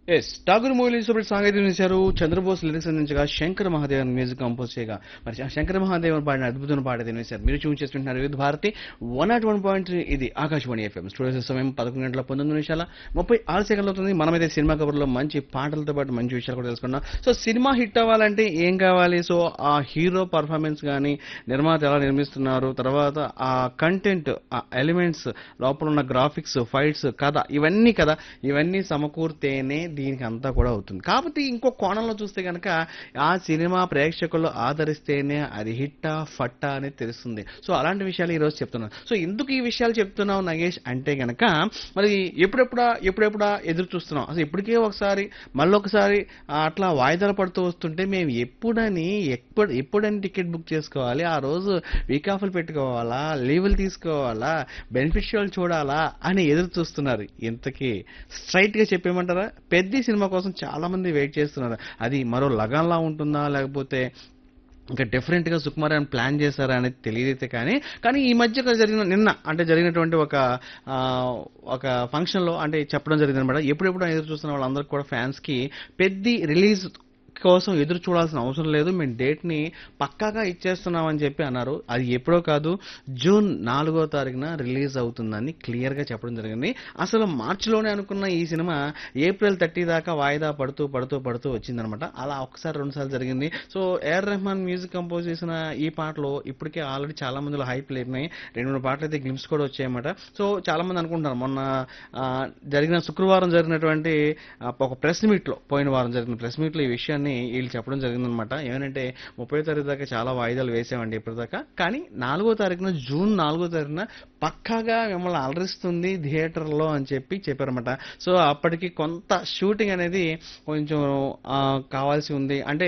yes Tagore movie super సాంగత్యం చేశారు Chandrabose lyrics అందించగా శంకర్ మహాదేవన్ మ్యూజిక్ కంపోజ్ చేయగా మరి శ- శంకర్ మహాదేవన్ పాడిన అద్భుతమైన పాట వినేశారు మీరు చూసి చేస్తుంటున్నారు Vividh Bharati one naught one point ఇది ఆకాశవాణి ఎఫ్ఎం స్టూడియో సమయం పదకొండు గంటల పంతొమ్మిది నిమిషాల ముప్పై ఆరు సెకండ్లు అవుతుంది మనమైతే సినిమా కబుర్లో మంచి పాటలతో పాటు మంచి విషయాలు కూడా తెలుసుకున్నాం సో సినిమా హిట్ అవ్వాలంటే ఏం కావాలి సో ఆ హీరో పర్ఫార్మెన్స్ కానీ నిర్మాత ఎలా నిర్మిస్తున్నారు తర్వాత ఆ కంటెంట్ ఆ ఎలిమెంట్స్ లోపల ఉన్న గ్రాఫిక్స్ ఫైట్స్ కథ ఇవన్నీ కదా ఇవన్నీ సమకూర్తేనే దీనికి అంతా కూడా అవుతుంది కాబట్టి ఇంకో కోణంలో చూస్తే కనుక ఆ సినిమా ప్రేక్షకులు ఆదరిస్తేనే అది హిట్టా ఫట్టా అనేది తెలుస్తుంది సో అలాంటి విషయాలు ఈరోజు చెప్తున్నాను సో ఎందుకు ఈ విషయాలు చెప్తున్నావు నగేష్ అంటే గనక మరి ఎప్పుడెప్పుడా ఎప్పుడెప్పుడా ఎదురు చూస్తున్నాం అసలు ఇప్పటికే ఒకసారి మళ్ళొకసారి అట్లా వాయిదాలు పడుతూ వస్తుంటే మేము ఎప్పుడని ఎప్పుడు ఎప్పుడని టికెట్ బుక్ చేసుకోవాలి ఆ రోజు వీక్ ఆఫ్లు పెట్టుకోవాలా లీవులు తీసుకోవాలా బెనిఫిషియల్ చూడాలా అని ఎదురు చూస్తున్నారు ఇంతకీ స్ట్రైట్ గా చెప్పేమంటారా పెద్ద సినిమా కోసం చాలా మంది వెయిట్ చేస్తున్నారు అది మరో లగన్లా ఉంటుందా లేకపోతే ఇంకా డిఫరెంట్ గా సుకుమార్ అని ప్లాన్ చేశారా అనేది తెలియదైతే కానీ కానీ ఈ మధ్య జరిగిన నిన్న అంటే జరిగినటువంటి ఒక ఆ, ఒక ఫంక్షన్ లో అంటే చెప్పడం జరిగింది అనమాట ఎప్పుడెప్పుడు ఎదురు చూస్తున్న వాళ్ళందరికీ కూడా ఫ్యాన్స్ కి పెద్ద రిలీజ్ కోసం ఎదురు చూడాల్సిన అవసరం లేదు మేము డేట్ ని పక్కాగా ఇచ్చేస్తున్నామని చెప్పి అన్నారు అది ఎప్పుడో కాదు జూన్ నాలుగో తారీఖున రిలీజ్ అవుతుందని క్లియర్ గా చెప్పడం జరిగింది అసలు మార్చిలోనే అనుకున్న ఈ సినిమా ఏప్రిల్ థర్టీ దాకా వాయిదా పడుతూ పడుతూ పడుతూ వచ్చిందనమాట అలా ఒకసారి రెండు సార్లు జరిగింది so AR Rahman music compose చేసిన ఈ పాటలో ఇప్పటికే ఆల్రెడీ చాలా మందిలో హైప్ లేపినాయి రెండు మూడు పాటలు అయితే గ్లిమ్స్ కూడా వచ్చాయన్నమాట సో చాలా మంది అనుకుంటారు మొన్న ఆ, జరిగిన శుక్రవారం జరిగినటువంటి ఆ, ఒక ప్రెస్ మీట్ లో పోయిన వారం జరిగిన ప్రెస్ మీట్ లో ఈ విషయాన్ని వీళ్ళు చెప్పడం జరిగిందనమాట ఏమంటే ముప్పై తారీఖు దాకా చాలా వాయిదాలు వేసామండి ఇప్పటిదాకా కానీ నాలుగో తారీఖున జూన్ నాలుగో తారీఖున పక్కాగా మిమ్మల్ని అలరిస్తుంది థియేటర్లో అని చెప్పి చెప్పారన్నమాట సో అప్పటికి కొంత షూటింగ్ అనేది కొంచెం ఆ, కావాల్సి ఉంది అంటే